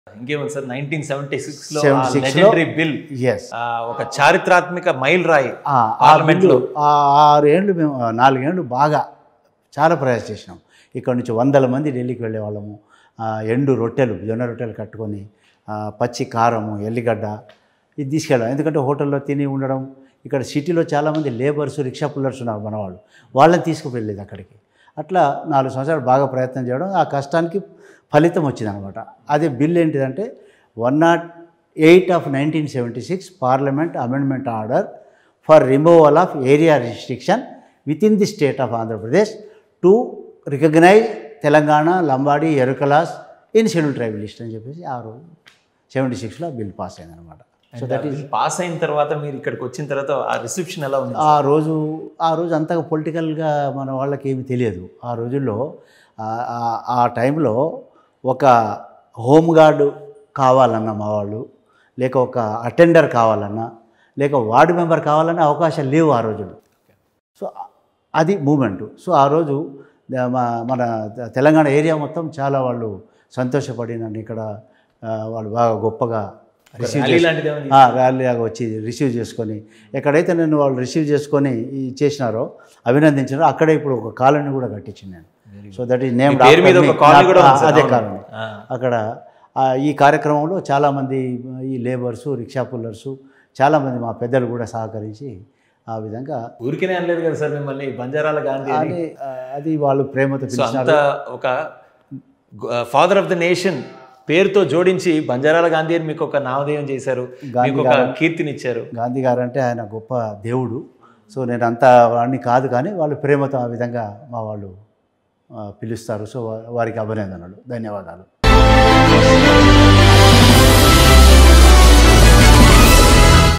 ఇంకేముంది sir nineteen seventy six లో 76 లో లెజెండరీ బిల్ ఎస్ ఒక చారిత్రాత్మక మైల్ రాయి ఆ పార్లమెంట్లో. బిల్లు ఆ ఆరేళ్ళు మేము ఆ నాలుగేళ్ళు బాగా చాలా ప్రయాస చేసినాం ఇక్కడ నుంచి వందల మంది ఢిల్లీకి వెళ్ళేవాళ్ళము ఆ, ఎండు రొట్టెలు జొన్న రొట్టెలు కట్టుకొని ఆ, పచ్చి కారము ఎల్లిగడ్డ ఇది తీసుకెళ్ళాం ఎందుకంటే హోటల్లో తిని ఉండడం ఇక్కడ సిటీలో చాలామంది లేబర్స్ రిక్షా పుల్లర్స్ ఉన్నారు మన వాళ్ళు వాళ్ళని తీసుకువెళ్ళేది అక్కడికి అట్లా నాలుగు సంవత్సరాలు బాగా ప్రయత్నం చేయడం ఆ కష్టానికి ఫలితం వచ్చిందనమాట అదే బిల్ ఏంటిదంటే one nought eight of nineteen seventy six parliament amendment order for removal of area restriction with in the state of Andhra Pradesh to recognise Telangana Lambadi Erukalas in schedule tribal list అని చెప్పేసి ఆ రోజు సెవెంటీ సిక్స్లో బిల్ పాస్ అయిందనమాట సో దట్ ఈస్ పాస్ అయిన తర్వాత మీరు ఇక్కడికి వచ్చిన తర్వాత ఆ రిసెప్షన్ ఎలా ఉంది ఆ రోజు ఆ రోజు అంతగా పొలిటికల్గా మన వాళ్ళకి ఏమి తెలియదు ఆ రోజుల్లో ఆ- ఆ- ఆ టైంలో ఒక హోమ్ గార్డు కావాలన్నా మా వాళ్ళు లేక ఒక అటెండర్ కావాలన్నా లేక వార్డు మెంబర్ కావాలన్నా అవకాశాలు లేవు ఆ రోజుల్లో సో అది మూమెంట్ సో ఆ రోజు ద- మా- మన తెలంగాణ ఏరియా మొత్తం చాలా వాళ్ళు సంతోషపడి నన్ను ఇక్కడ ఆ, వాళ్ళు బాగా గొప్పగా రిసీవ్ ర్యాలీ లాంటిది ఏమైనా ఆ, ర్యాలీ లాగా వచ్చి రిసీవ్ చేసుకొని ఎక్కడైతే నేను వాళ్ళు రిసీవ్ చేసుకొని ఈ చేసినారో అభినందించారో అక్కడే ఇప్పుడు ఒక కాలనీ కూడా కట్టించింది నేను సో దట్ ఈస్ నేమ్ మీ పేరు మీద ఒక కాలనీ కూడా ఉంది సార్, అదే అవును. కాలనీ ఆ. అక్కడ ఆ, ఈ కార్యక్రమంలో చాలామంది ఈ లేబర్సు రిక్షా పుల్లర్సు చాలామంది మా పెద్దలు కూడా సహకరించి ఆ విధంగా ఊరికేనే అనలేదు కదా సార్ మిమ్మల్ని బంజారాల గాంధీ అని అని ఆ, అది వాళ్ళు ప్రేమతో సో అంత పిలిచినారు ఒక ఫాదర్ ఆఫ్ ద నేషన్ పేరుతో జోడించి బంజారాల గాంధీ అని మీకు ఒక నామధేయం చేశారు మీకు ఒక కీర్తినిచ్చారు గాంధీ గారు అంటే ఆయన గొప్ప దేవుడు సో నేను అంత వాడిని కాదు కానీ వాళ్ళు ప్రేమతో ఆ విధంగా మా వాళ్ళు ఆ, పిలుస్తారు సో వా- వారికి అభినందనలు ధన్యవాదాలు